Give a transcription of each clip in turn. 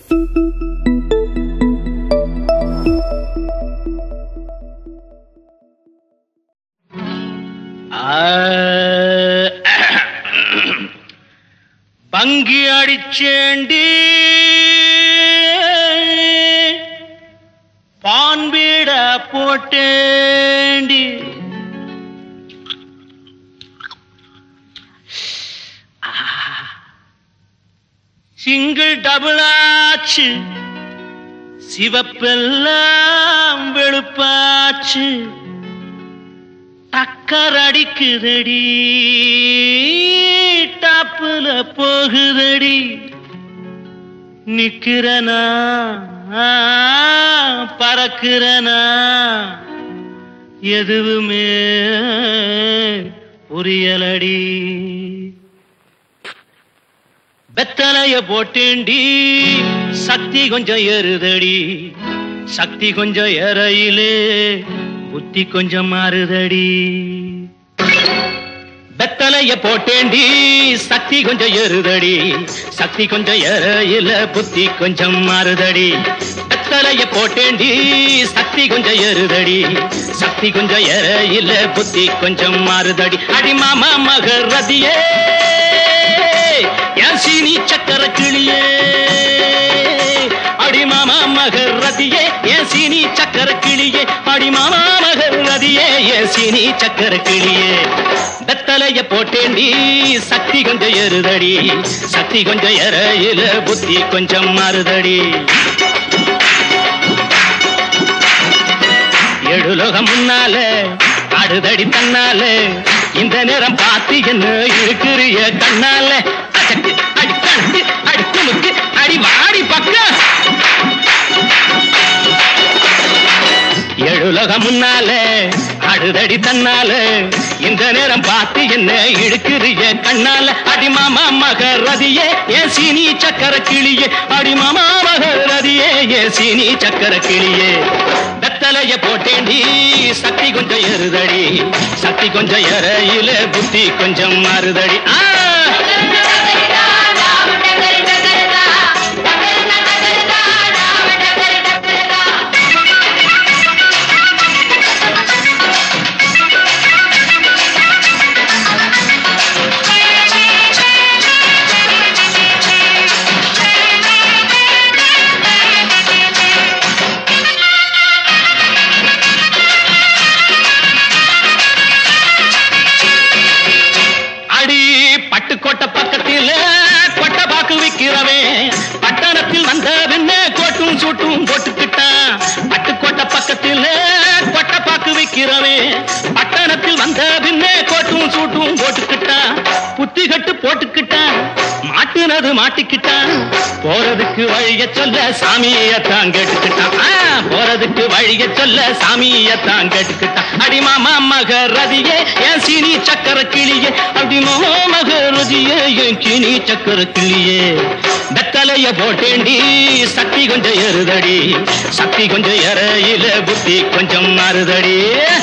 பங்கி அடிச்சேண்டி பான்பீட போட்டேண்டி single double ஆச்சு சிவப்பெல்லாம் வெளுப்பாச்சு டக்கர் அடிக்குதடி டாப்புல போகுதடி நிக்கிறனா பறக்கிறனா எதுவுமே புரியலடி வெத்தலைய போட்டேண்டி சக்தி கொஞ்சம் ஏறுதடி சக்தி கொஞ்சம் ஏறையிலே புத்தி கொஞ்சம் மாறுதடி வெத்தலைய போட்டேண்டி சக்தி கொஞ்சம் ஏறுதடி சக்தி கொஞ்சம் ஏறையில புத்தி கொஞ்சம் மாறுதடி வெத்தலைய போட்டேண்டி சக்தி கொஞ்சம் ஏறுதடி சக்தி கொஞ்சம் ஏறையில புத்தி கொஞ்சம் மாறுதடி அடி மாமா மகர் ரதியே என் சீனி சக்கர கிளியே அடி மாமா மகர் ரதியே என் சீனி சக்கர கிளியே அடி மாமா மகர் ரதியே என் சீனி சக்கர கிளியே வெத்தலைய போட்டேண்டி சக்தி கொஞ்சம் ஏறுதடி சக்தி கொஞ்சம் ஏறையில புத்தி கொஞ்சம் மாறுதடி எழுலோகம் முன்னால அடுதடி தன்னால இந்த நேரம் பார்த்து என்ன இருக்கிறிய கண்ணால அசட்டு அடி கணக்கு அடி துமுக்கு அடி வாடி பக்கம் எழுலோகம் முன்னால அடுதடி தன்னால இந்த நேரம் பார்த்து என்ன இழுக்கிறிய கண்ணால அடி மாமா மகரதியே ஏ சீனி சக்கர கிளியே அடி மாமா மகரதியே ஏ சீனி சக்கர கிளியே வெத்தலைய போட்டேண்டி சக்தி கொஞ்சம் ஏறுதடி சக்தி கொஞ்சம் ஏறையில புத்தி கொஞ்சம் மாறுதடி ஆ அடி பட்டுக்கோட்டை பக்கத்தில் கொட்டை பாக்கு விக்கிறவே பட்டணத்தில் வந்த பின்ன கோட்டும் சூட்டும் போட்டுக்கிட்டான் பட்டுக்கோட்டை பக்கத்தில் கொட்டை பாக்கு விக்கிறவே பட்டணத்தில் வந்த பின்ன கோட்டும் சூட்டும் போட்டுக்கிட்டான் புத்தி கட்டு போட்டுக்கிட்டான் மாட்டுனது மாட்டிக்கிட்டான் போறதுக்கு வழிய சொல்ல சாமியத்தான் கேட்டுக்கிட்டான் ஆ, போறதுக்கு வழிய சொல்ல சாமியத்தான் கேட்டுக்கிட்டான் அடி மாமா மகரதியே என் சீனி சக்கர கிளியே அடி மாமா மகரதியே என் சீனி சக்கர கிளியே வெத்தலைய போட்டேண்டி சக்தி கொஞ்சம் ஏறுதடி சக்தி கொஞ்சம் ஏறையில புத்தி கொஞ்சம் மாறுதடி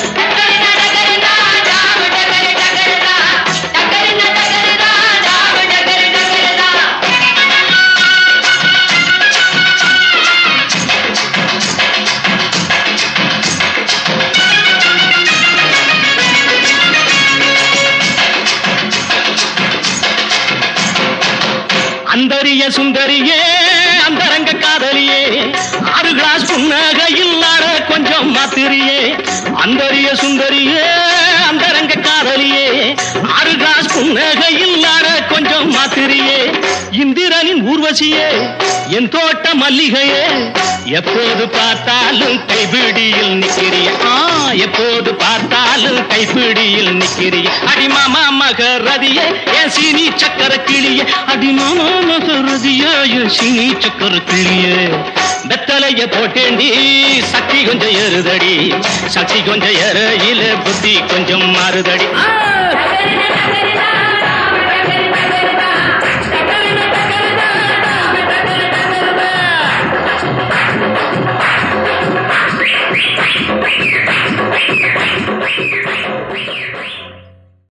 அந்தரிய சுந்தரியே அந்தரங்க காதலியே ஆறு கிளாஸ் புன்னகையில் ஆட கொஞ்சம் மாத்திரியே அந்தரிய சுந்தரியே அந்தரங்க காதலியே ஆறு கிளாஸ் புன்னகையில் ஆட கொஞ்சம் மாத்திரியே இந்திரனின் ஊர்வசியே என் தோட்ட மல்லிகையே எப்போது பார்த்தாலும் கைபிடியில் நிக்கிறிய ஆ எப்போது பார்த்தாலும் கைப்பிடியில் நிக்கிறிய அடிமாமா மகரதியே என் சீனி சக்கர கிளியே அடிமாமா மகரதியே என் சீனி சக்கர கிளியே வெத்தலைய போட்டேண்டி சக்தி கொஞ்சம் ஏறுதடி சக்தி கொஞ்சம் ஏறையில புத்தி கொஞ்சம் மாறுதடி ஆ!